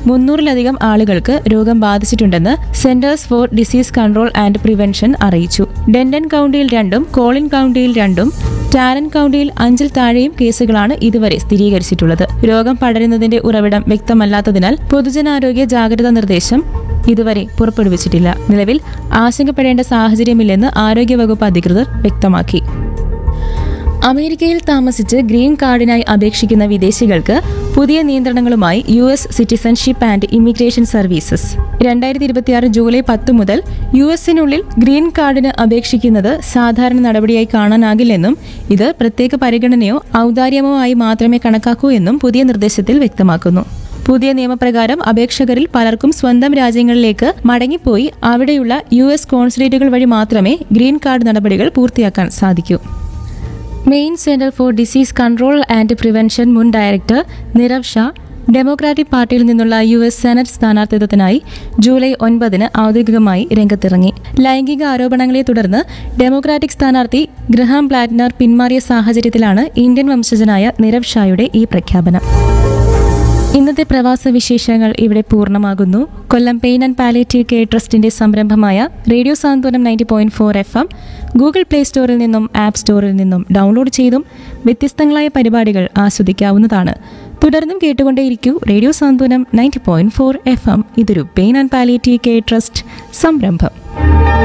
മുന്നൂറിലധികം ആളുകൾക്ക് രോഗം ബാധിച്ചിട്ടുണ്ടെന്ന് centers for disease control and prevention അറിയിച്ചു ഡെൻഡൻ കൗണ്ടിയിൽ രണ്ടും കോളിൻ കൗണ്ടിയിൽ രണ്ടും ടാരൻ കൗണ്ടിയിൽ അഞ്ചിൽ താഴെയും കേസുകളാണ് ഇതുവരെ സ്ഥിരീകരിച്ചിട്ടുള്ളത് രോഗം പടരുന്നതിന്റെ ഉറവിടം വ്യക്തമല്ലാത്തതിനാൽ പൊതുജനാരോഗ്യ ജാഗ്രതാ നിർദ്ദേശം ഇതുവരെ പുറപ്പെടുവിച്ചിട്ടില്ല നിലവിൽ ആശങ്കപ്പെടേണ്ട സാഹചര്യമില്ലെന്ന് ആരോഗ്യവകുപ്പ് അധികൃതർ വ്യക്തമാക്കി അമേരിക്കയിൽ താമസിച്ച് ഗ്രീൻ കാർഡിനായി അപേക്ഷിക്കുന്ന വിദേശികൾക്ക് പുതിയ നിയന്ത്രണങ്ങളുമായി U S citizenship and immigration services രണ്ടായിരത്തി ഇരുപത്തിയാറ് ജൂലൈ പത്ത് മുതൽ യു എസിനുള്ളിൽ ഗ്രീൻ കാർഡിന് അപേക്ഷിക്കുന്നത് സാധാരണ നടപടിയായി കാണാനാകില്ലെന്നും ഇത് പ്രത്യേക പരിഗണനയോ ഔദാര്യമോ ആയി മാത്രമേ കണക്കാക്കൂ എന്നും പുതിയ നിർദ്ദേശത്തിൽ വ്യക്തമാക്കുന്നു പുതിയ നിയമപ്രകാരം അപേക്ഷകരിൽ പലർക്കും സ്വന്തം രാജ്യങ്ങളിലേക്ക് മടങ്ങിപ്പോയി അവിടെയുള്ള യു എസ് കോൺസുലേറ്റുകൾ വഴി മാത്രമേ ഗ്രീൻ കാർഡ് നടപടികൾ പൂർത്തിയാക്കാൻ സാധിക്കൂ Maine center for disease control and prevention മുൻ ഡയറക്ടർ നിരവ് ഷാ ഡെമോക്രാറ്റിക് പാർട്ടിയിൽ നിന്നുള്ള യു എസ് സെനറ്റ് സ്ഥാനാർത്ഥിത്വത്തിനായി ജൂലൈ ഒൻപതിന് ഔദ്യോഗികമായി രംഗത്തിറങ്ങി ലൈംഗിക ആരോപണങ്ങളെ തുടർന്ന് ഡെമോക്രാറ്റിക് സ്ഥാനാർത്ഥി ഗ്രഹാം പ്ലാറ്റ്നർ പിന്മാറിയ സാഹചര്യത്തിലാണ് ഇന്ത്യൻ വംശജനായ നിരവ് ഷായുടെ ഈ പ്രഖ്യാപനം ഇന്നത്തെ പ്രവാസ വിശേഷങ്ങൾ ഇവിടെ പൂർണ്ണമാകുന്നു Kollam pain and palliative care ട്രസ്റ്റിന്റെ സംരംഭമായ radio Santhwanam ninety point four F M Google play സ്റ്റോറിൽ നിന്നും ആപ്പ് സ്റ്റോറിൽ നിന്നും ഡൗൺലോഡ് ചെയ്തും വ്യത്യസ്തങ്ങളായ പരിപാടികൾ ആസ്വദിക്കാവുന്നതാണ് തുടർന്നും കേട്ടുകൊണ്ടേയിരിക്കൂ radio Santhwanam ninety point four F M ഇതൊരു pain and palliative care trust സംരംഭം